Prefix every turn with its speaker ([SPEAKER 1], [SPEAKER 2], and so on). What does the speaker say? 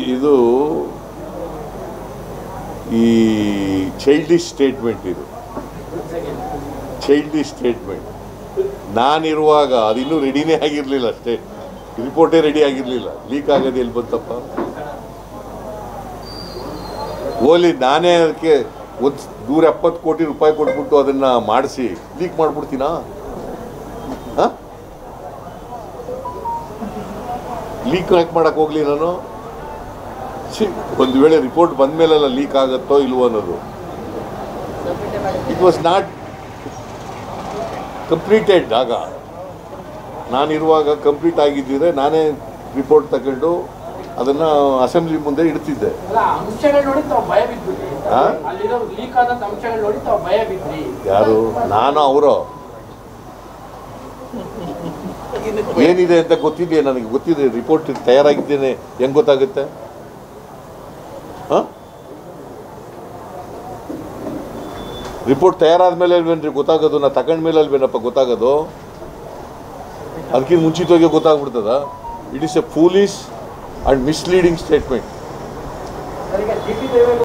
[SPEAKER 1] ಇದು ಈ childish statement ಇದು ಚೈಲ್ಡಿಶ್ ಸ್ಟೇಟ್ಮೆಂಟ್ ನಾನಿರುವಾಗ ಅದಿನ್ನೂ ರೆಡಿನೇ ಆಗಿರಲಿಲ್ಲ ಅಷ್ಟೇ ರಿಪೋರ್ಟೇ ರೆಡಿ ಆಗಿರಲಿಲ್ಲ ಲೀಕ್ ಆಗೋದು ಎಲ್ಲಿ ಬಂತಪ್ಪ ಓಲಿ ನಾನೇ ಅದಕ್ಕೆ ಒಂದು ನೂರ ಎಪ್ಪತ್ತು ಕೋಟಿ ರೂಪಾಯಿ ಕೊಟ್ಬಿಟ್ಟು ಅದನ್ನು ಮಾಡಿಸಿ ಲೀಕ್ ಮಾಡಿಬಿಡ್ತೀನಾ ಹಾಂ ಲೀಕ್ ಯಾಕೆ ಮಾಡಕ್ಕೆ ಹೋಗ್ಲಿ ನಾನು ಛೀ, ಒಂದು ವೇಳೆ ರಿಪೋರ್ಟ್ ಬಂದ ಮೇಲೆಲ್ಲ ಲೀಕ್ ಆಗುತ್ತೋ ಇಲ್ವೋ ಅನ್ನೋದು ಇಟ್ ವಾಸ್ ನಾಟ್ ಕಂಪ್ಲೀಟೆಡ್ ಆಗ ನಾನಿರುವಾಗ ಕಂಪ್ಲೀಟ್ ಆಗಿದ್ದಿದ್ರೆ ನಾನೇ ರಿಪೋರ್ಟ್ ತಗೊಂಡು ಅದನ್ನು ಅಸೆಂಬ್ಲಿ ಮುಂದೆ ಇಡ್ತಿದ್ದೆ
[SPEAKER 2] ಅಲ್ಲ ಅಂಶಗಳು ನೋಡಿ ತಾವು ಭಯ ಬಿದ್ಬಿಟ್ರಿ
[SPEAKER 1] ಹಾ?
[SPEAKER 2] ಅಲ್ಲಿರೋ ಲೀಕ್ ಆದಂತ ಅಂಶಗಳು ನೋಡಿ ತಾವು ಭಯ ಬಿದ್ರಿ
[SPEAKER 1] ಯಾರು ನಾನು ಅವರು ಏನಿದೆ ಅಂತ ಗೊತ್ತಿದೆಯಾ ನನಗೆ ಗೊತ್ತಿದೆ ರಿಪೋರ್ಟ್ ತಯಾರಾಗಿದ್ದೇನೆ ಹೆಂಗ್ ಗೊತ್ತಾಗುತ್ತೆ ರಿಪೋರ್ಟ್ ತಯಾರಾದ ಮೇಲೆ ಅಲ್ವೇನ್ರಿ ಗೊತ್ತಾಗೋದು ನಾ ತಗೊಂಡ ಮೇಲೆ ಅಲ್ವೇನಪ್ಪ ಗೊತ್ತಾಗೋದು ಅದಕ್ಕಿಂತ ಮುಂಚಿತವಾಗಿ ಗೊತ್ತಾಗ್ಬಿಡ್ತದ it is a foolish and misleading statement
[SPEAKER 2] sir ಈಗ ಡಿ ಟಿ ದೇವೇಗೌಡ